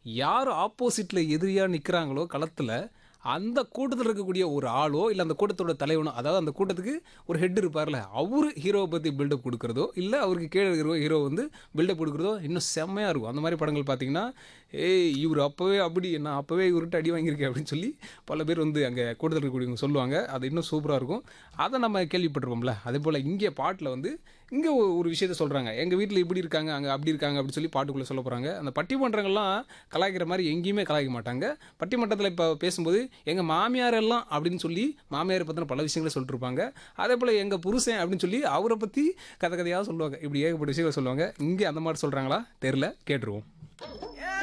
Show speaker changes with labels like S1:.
S1: யார் ஆப்போசிட்டில் எதிரியாக நிற்கிறாங்களோ களத்தில் அந்த கூட்டத்தில் இருக்கக்கூடிய ஒரு ஆளோ இல்லை அந்த கூட்டத்தோட தலைவனோ அதாவது அந்த கூட்டத்துக்கு ஒரு ஹெட் இருப்பார்ல அவர் ஹீரோவை பற்றி பில்டப் கொடுக்குறதோ இல்லை அவருக்கு கீழே இருக்கிற ஹீரோ வந்து பில்டப் கொடுக்குறதோ இன்னும் செம்மையாக இருக்கும் அந்த மாதிரி படங்கள் பார்த்தீங்கன்னா ஏய் இவர் அப்போவே அப்படி நான் அப்போவே இவர்கிட்ட அடி வாங்கியிருக்கேன் அப்படின்னு சொல்லி பல பேர் வந்து அங்கே கூட்டத்தில் இருக்கக்கூடியவங்க சொல்லுவாங்க அது இன்னும் சூப்பராக இருக்கும் அதை நம்ம கேள்விப்பட்டிருப்போம்ல அதே போல் இங்கே பாட்டில் வந்து இங்கே ஒரு விஷயத்த சொல்கிறாங்க எங்கள் வீட்டில் இப்படி இருக்காங்க அங்கே அப்படி இருக்காங்க அப்படின்னு சொல்லி பாட்டுக்குள்ளே சொல்ல போகிறாங்க அந்த பட்டிமன்றங்கள்லாம் கலாய்க்கிற மாதிரி எங்கேயுமே கலாய்க்க மாட்டாங்க பட்டிமன்றத்தில் இப்போ பேசும்போது எங்கள் மாமியார் எல்லாம் அப்படின்னு சொல்லி மாமியாரை பற்றின பல விஷயங்களை சொல்லிட்டு இருப்பாங்க அதே போல் எங்கள் புருஷன் அப்படின்னு சொல்லி அவரை பற்றி கதை கதையாக சொல்லுவாங்க இப்படி ஏகப்பட்ட விஷயங்களை சொல்லுவாங்க இங்கே அந்த மாதிரி சொல்கிறாங்களா தெரில கேட்டுருவோம்